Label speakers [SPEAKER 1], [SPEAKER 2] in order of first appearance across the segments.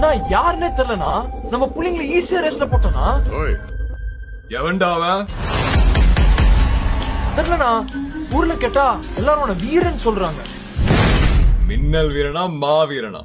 [SPEAKER 1] நான் யாருன்னே தெரியலனா நம்ம புள்ளைங்களை ஈஸியா ரேஸ்ல போட்டோம்னா
[SPEAKER 2] ஓய் எவன்டா அவன்
[SPEAKER 1] தெரியலனா ஊர்ல கேட்டா எல்லாரும் உன்னை வீரன் சொல்றாங்க
[SPEAKER 2] மின்னல் வீரனா மாவீரனா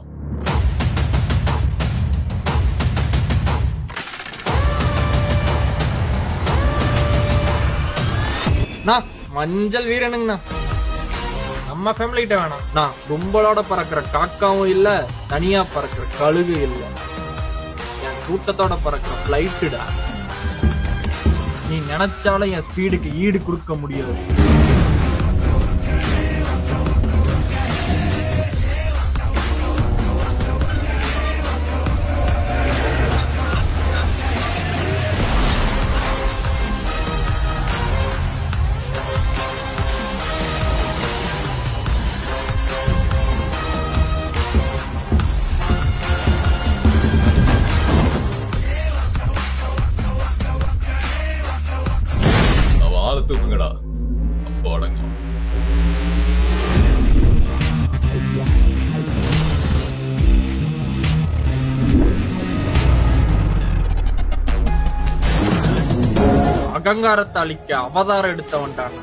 [SPEAKER 3] நான் மஞ்சள் வீரனுங்கண்ணா நம்ம ஃபேமிலி கிட்ட வேணாம் நான் கும்பலோட பறக்கிற காக்காவும் இல்ல தனியா பறக்கிற கழுகு இல்ல என் கூட்டத்தோட பறக்கிற பிளைட்டுடா நீ நினைச்சாலும் என் ஸ்பீடுக்கு ஈடு கொடுக்க முடியாது
[SPEAKER 2] அவன் ஆளை தூக்குங்கடா அப்போ அடங்கும்
[SPEAKER 3] அகங்காரத்தை அழிக்க அவதாரம் எடுத்தவன்டான்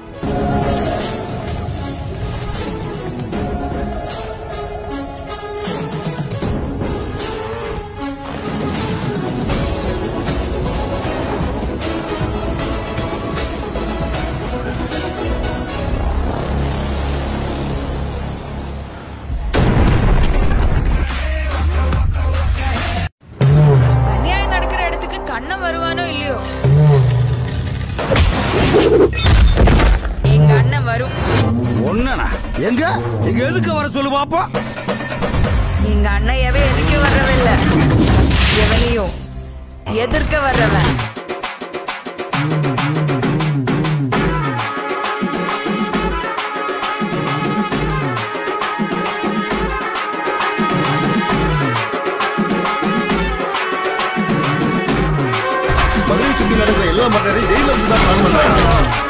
[SPEAKER 4] அநியாயம் நடக்கிற இடத்துக்கு கண்ணன் வருவானோ இல்லையோ எங்க அண்ணன் வரும்
[SPEAKER 5] ஒண்ணனா எங்க எங்க எதுக்கு வர சொல்லு பாப்போம்
[SPEAKER 4] எங்க அண்ணன் எவ எதுக்கு வர்றவில்ல எவனையும் எதிர்க்க வர்றவன்
[SPEAKER 6] மதுரை சுத்தி நடக்கிற எல்லா மன்னரையும் ஜெயில வச்சு தான் பிளான் பண்றாங்க